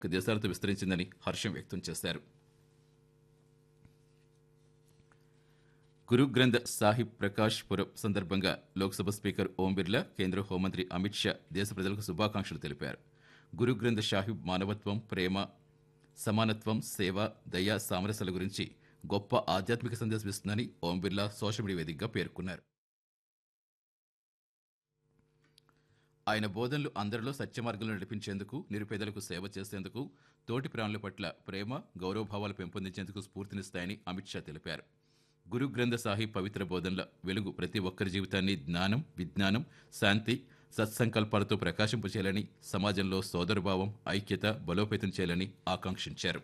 దేశాలతో విస్తరించిందని హర్షం వ్యక్తం చేశారు గురు గ్రంథ్ సాహిబ్ ప్రకాష్ పురబ్ సందర్భంగా లోక్సభ స్పీకర్ ఓం బిర్లా కేంద్ర హోంమంత్రి అమిత్ షా దేశ ప్రజలకు శుభాకాంక్షలు తెలిపారు గురు గ్రంథ్ సాహిబ్ మానవత్వం ప్రేమ సమానత్వం సేవ దయ సామరస్యాల గురించి గొప్ప ఆధ్యాత్మిక సందేశం ఇస్తుందని ఓం బిర్లా సోషల్ మీడియా వేదికగా పేర్కొన్నారు ఆయన బోధనలు అందరిలో సత్యమార్గంలో నడిపించేందుకు నిరుపేదలకు సేవ చేసేందుకు తోటి ప్రాణుల పట్ల ప్రేమ గౌరవభావాలు పెంపొందించేందుకు స్ఫూర్తినిస్తాయని అమిత్ షా తెలిపారు గురు గ్రంథ సాహిబ్ పవిత్ర బోధనల వెలుగు ప్రతి ఒక్కరి జీవితాన్ని జ్ఞానం విజ్ఞానం శాంతి సత్సంకల్పాలతో ప్రకాశింపచేయాలని సమాజంలో సోదరభావం ఐక్యత బలోపేతం చేయాలని ఆకాంక్షించారు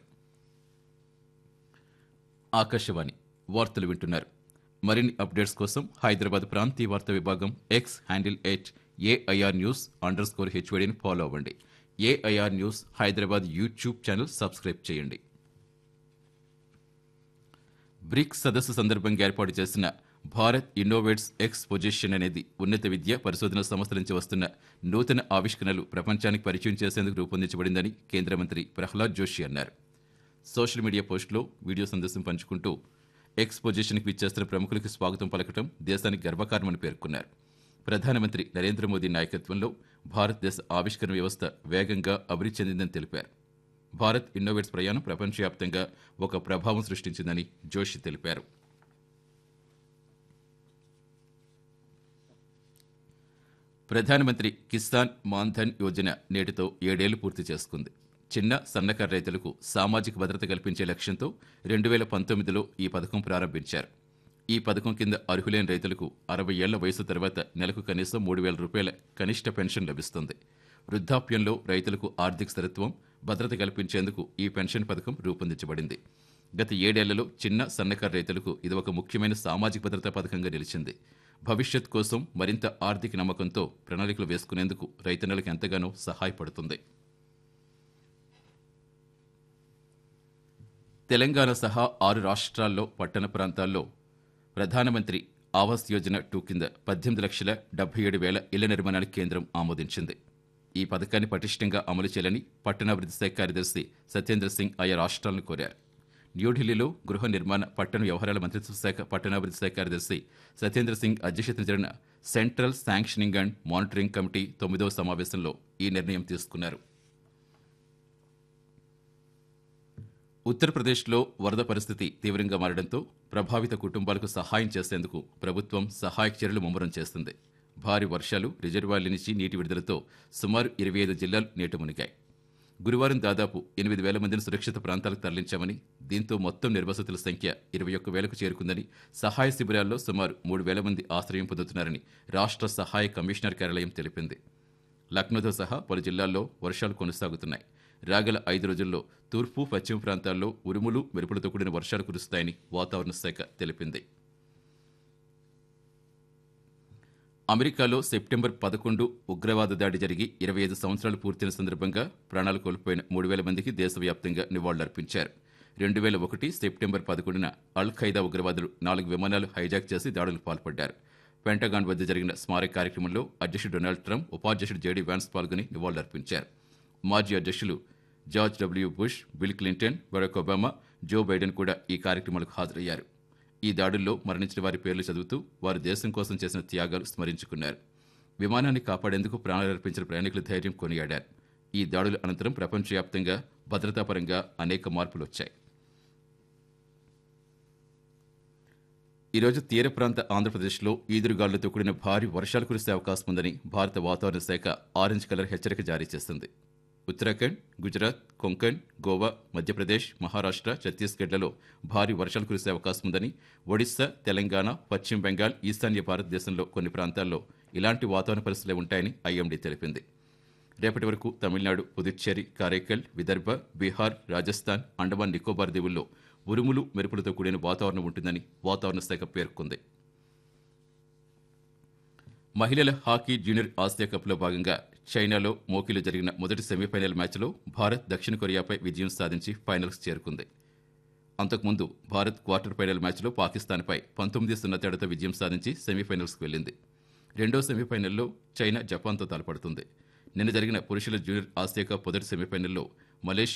ఆకాశవాణి వార్తలు వింటున్నారు మరిన్ని అప్డేట్స్ కోసం హైదరాబాద్ ప్రాంతీయ వార్తా విభాగం X handle at AIR news underscore హెచ్వడిని ఫాలో అవ్వండి AIR news Hyderabad YouTube channel subscribe చేయండి బ్రిక్స్ సదస్సు సందర్భంగా ఏర్పాటు చేసిన భారత్ ఇన్నోవేట్స్ ఎక్స్పోజిషన్ అనేది ఉన్నత విద్య పరిశోధన సంస్థల నుంచి వస్తున్న నూతన ఆవిష్కరణలు ప్రపంచానికి పరిచయం చేసేందుకు రూపొందించబడిందని కేంద్ర మంత్రి ప్రహ్లాద్ జోషి అన్నారు సోషల్ మీడియా పోస్టులో వీడియో సందేశం పంచుకుంటూ ఎక్స్పోజిషన్కి విచ్చేస్తున్న ప్రముఖులకు స్వాగతం పలకటం దేశానికి గర్వకారణమని పేర్కొన్నారు ప్రధానమంత్రి నరేంద్ర మోదీ నాయకత్వంలో భారతదేశ ఆవిష్కరణ వ్యవస్థ వేగంగా అభివృద్ధి చెందిందని తెలిపారు భారత్ ఇన్నోవేట్స్ ప్రయాణం ప్రపంచవ్యాప్తంగా ఒక ప్రభావం సృష్టించిందని జోషి తెలిపారు ప్రధానమంత్రి కిసాన్ మాన్ధన్ యోజన నేటితో ఏడేళ్లు పూర్తి చేసుకుంది చిన్న సన్నకారు రైతులకు సామాజిక భద్రత కల్పించే లక్ష్యంతో రెండు వేల పంతొమ్మిదిలో ఈ పథకం ప్రారంభించారు ఈ పథకం కింద అర్హులైన రైతులకు అరవై ఏళ్ల వయసు తర్వాత నెలకు కనీసం మూడు వేల రూపాయల కనిష్ట పెన్షన్ లభిస్తుంది వృద్ధాప్యంలో రైతులకు ఆర్థిక స్థిరత్వం భద్రత కల్పించేందుకు ఈ పెన్షన్ పథకం రూపొందించబడింది గత ఏడేళ్లలో చిన్న సన్నకారు రైతులకు ఇది ఒక ముఖ్యమైన సామాజిక భద్రతా పథకంగా నిలిచింది భవిష్యత్ కోసం మరింత ఆర్థిక నమ్మకంతో ప్రణాళికలు వేసుకునేందుకు రైతన్నలకు ఎంతగానో సహాయపడుతుంది తెలంగాణ సహా ఆరు రాష్ట్రాల్లో పట్టణ ప్రాంతాల్లో ప్రధానమంత్రి ఆవాస్ యోజన టూ కింద పద్దెనిమిది లక్షల డెబ్బై ఏడు వేల ఇళ్ల నిర్మాణానికి కేంద్రం ఆమోదించింది ఈ పథకాన్ని పటిష్టంగా అమలు చేయాలని పట్టణాభివృద్ధి శాఖ కార్యదర్శి సత్యేంద్ర సింగ్ ఆయా రాష్ట్రాలను కోరారు న్యూఢిల్లీలో గృహ నిర్మాణ పట్టణ వ్యవహారాల మంత్రిత్వ శాఖ పట్టణాభివృద్ధి శాఖ కార్యదర్శి సత్యేంద్ర సింగ్ అధ్యక్షతన జరిగిన central sanctioning and monitoring committee తొమ్మిదవ సమావేశంలో ఈ నిర్ణయం తీసుకున్నారు ఉత్తరప్రదేశ్లో వరద పరిస్థితి తీవ్రంగా మారడంతో ప్రభావిత కుటుంబాలకు సహాయం చేసేందుకు ప్రభుత్వం సహాయక చర్యలు ముమ్మరం చేస్తుంది భారీ వర్షాలు రిజర్వాయర్ల నుంచి నీటి విడుదలతో సుమారు ఇరవై ఐదు జిల్లాలు నీట మునిగాయి గురువారం దాదాపు ఎనిమిది వేల మందిని సురక్షిత ప్రాంతాలకు తరలించామని దీంతో మొత్తం నిర్వసతుల సంఖ్య ఇరవై ఒక్క వేలకు చేరుకుందని సహాయ శిబిరాల్లో సుమారు మూడు వేల మంది ఆశ్రయం పొందుతున్నారని రాష్ట్ర సహాయ కమిషనర్ కార్యాలయం తెలిపింది లక్నోతో సహా పలు జిల్లాల్లో వర్షాలు కొనసాగుతున్నాయి రాగల ఐదు రోజుల్లో తూర్పు పశ్చిమ ప్రాంతాల్లో ఉరుములు మెరుపులతో కూడిన వర్షాలు కురుస్తాయని వాతావరణ శాఖ తెలిపింది అమెరికాలో సెప్టెంబర్ పదకొండు ఉగ్రవాద దాడి జరిగి ఇరవై ఐదు సంవత్సరాలు పూర్తయిన సందర్భంగా ప్రాణాలు కోల్పోయిన మూడు వేల మందికి దేశవ్యాప్తంగా నివాళులర్పించారు రెండు వేల ఒకటి సెప్టెంబర్ పదకొండున అల్ ఖైదా ఉగ్రవాదులు నాలుగు విమానాలు హైజాక్ చేసి దాడులకు పాల్పడ్డారు పెంటగాన్ వద్ద జరిగిన స్మారక కార్యక్రమంలో అధ్యక్షుడు డొనాల్డ్ ట్రంప్ ఉపాధ్యక్షుడు జేడీ వ్యాన్స్ పాల్గొని నివాళులర్పించారు మాజీ అధ్యక్షులు George W Bush Bill Clinton Barack Obama Joe Biden కూడా ఈ కార్యక్రమాలకు హాజరయ్యారు ఈ దాడుల్లో మరణించిన వారి పేర్లు చదువుతూ వారు దేశం కోసం చేసిన త్యాగాలు స్మరించుకున్నారు విమానాన్ని కాపాడేందుకు ప్రాణాలర్పించిన ప్రయాణికుల ధైర్యం కొనియాడారు ఈ దాడుల అనంతరం ప్రపంచవ్యాప్తంగా భద్రతాపరంగా అనేక మార్పులు వచ్చాయి ఈరోజు తీర ప్రాంత ఆంధ్రప్రదేశ్లో ఈదురుగాలులతో కూడిన భారీ వర్షాలు కురిసే అవకాశం ఉందని భారత వాతావరణ శాఖ ఆరెంజ్ కలర్ హెచ్చరిక జారీ చేసింది ఉత్తరాఖండ్ గుజరాత్ కొంకణ్ గోవా మధ్యప్రదేశ్ మహారాష్ట్ర ఛత్తీస్గఢ్లలో భారీ వర్షాలు కురిసే అవకాశం ఉందని ఒడిశా తెలంగాణ పశ్చిమ బెంగాల్ ఈశాన్య భారతదేశంలో కొన్ని ప్రాంతాల్లో ఇలాంటి వాతావరణ పరిస్థితులే ఉంటాయని ఐఎండీ తెలిపింది రేపటి వరకు తమిళనాడు పుదుచ్చేరి కారైకల్ విదర్భ బీహార్ రాజస్థాన్ అండమాన్ నికోబార్ దీవుల్లో ఉరుములు మెరుపులతో కూడిన వాతావరణం ఉంటుందని వాతావరణ శాఖ పేర్కొంది మహిళల హాకీ జూనియర్ ఆసియా కప్లో భాగంగా చైనాలో మోకిలో జరిగిన మొదటి సెమీఫైనల్ మ్యాచ్లో భారత్ దక్షిణ కొరియాపై విజయం సాధించి ఫైనల్స్ చేరుకుంది అంతకుముందు భారత్ క్వార్టర్ ఫైనల్ మ్యాచ్లో పాకిస్తాన్పై పంతొమ్మిది సున్నా తేడాతో విజయం సాధించి సెమీఫైనల్స్కు వెళ్ళింది రెండో సెమీఫైనల్లో చైనా జపాన్తో తలపడుతుంది నిన్న జరిగిన పురుషుల జూనియర్ ఆసియా కప్ మొదటి సెమీఫైనల్లో మలేషియా